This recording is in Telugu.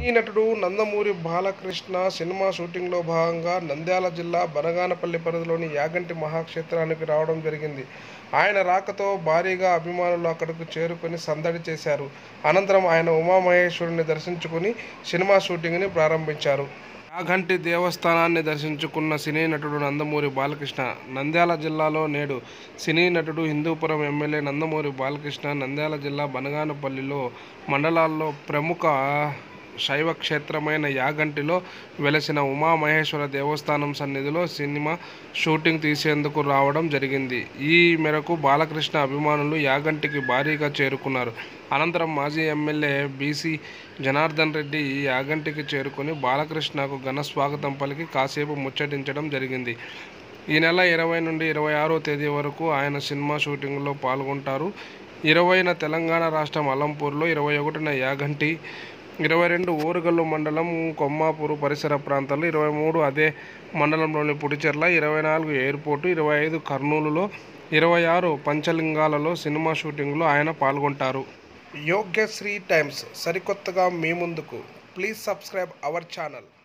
ఈ నటుడు నందమూరి బాలకృష్ణ సినిమా షూటింగ్లో భాగంగా నంద్యాల జిల్లా బనగానపల్లి పరిధిలోని యాగంటి మహాక్షేత్రానికి రావడం జరిగింది ఆయన రాకతో భారీగా అభిమానులు అక్కడకు చేరుకొని సందడి చేశారు అనంతరం ఆయన ఉమామహేశ్వరుని దర్శించుకుని సినిమా షూటింగ్ని ప్రారంభించారు యాగంటి దేవస్థానాన్ని దర్శించుకున్న సినీ నటుడు నందమూరి బాలకృష్ణ నంద్యాల జిల్లాలో నేడు సినీ నటుడు హిందూపురం ఎమ్మెల్యే నందమూరి బాలకృష్ణ నంద్యాల జిల్లా బనగానపల్లిలో మండలాల్లో ప్రముఖ శైవ క్షేత్రమైన యాగంటిలో వెలసిన ఉమామహేశ్వర దేవస్థానం సన్నిధిలో సినిమా షూటింగ్ తీసేందుకు రావడం జరిగింది ఈ మేరకు బాలకృష్ణ అభిమానులు యాగంటికి భారీగా చేరుకున్నారు అనంతరం మాజీ ఎమ్మెల్యే బీసీ జనార్దన్ రెడ్డి ఈ యాగంటికి చేరుకొని బాలకృష్ణకు ఘన స్వాగతం పలికి కాసేపు ముచ్చటించడం జరిగింది ఈ నెల ఇరవై నుండి ఇరవై ఆరో తేదీ వరకు ఆయన సినిమా షూటింగ్లో పాల్గొంటారు ఇరవైన తెలంగాణ రాష్ట్రం అలంపూర్లో ఇరవై ఒకటిన యాగంటి ఇరవై రెండు ఓరుగల్లు మండలం కొమ్మాపూరు పరిసర ప్రాంతాల్లో ఇరవై మూడు అదే మండలంలోని పుడిచెర్ల ఇరవై నాలుగు ఎయిర్పోర్టు ఇరవై ఐదు కర్నూలులో ఇరవై ఆరు పంచలింగాలలో సినిమా షూటింగ్లో ఆయన పాల్గొంటారు యోగ్యశ్రీ టైమ్స్ సరికొత్తగా మీ ముందుకు ప్లీజ్ సబ్స్క్రైబ్ అవర్ ఛానల్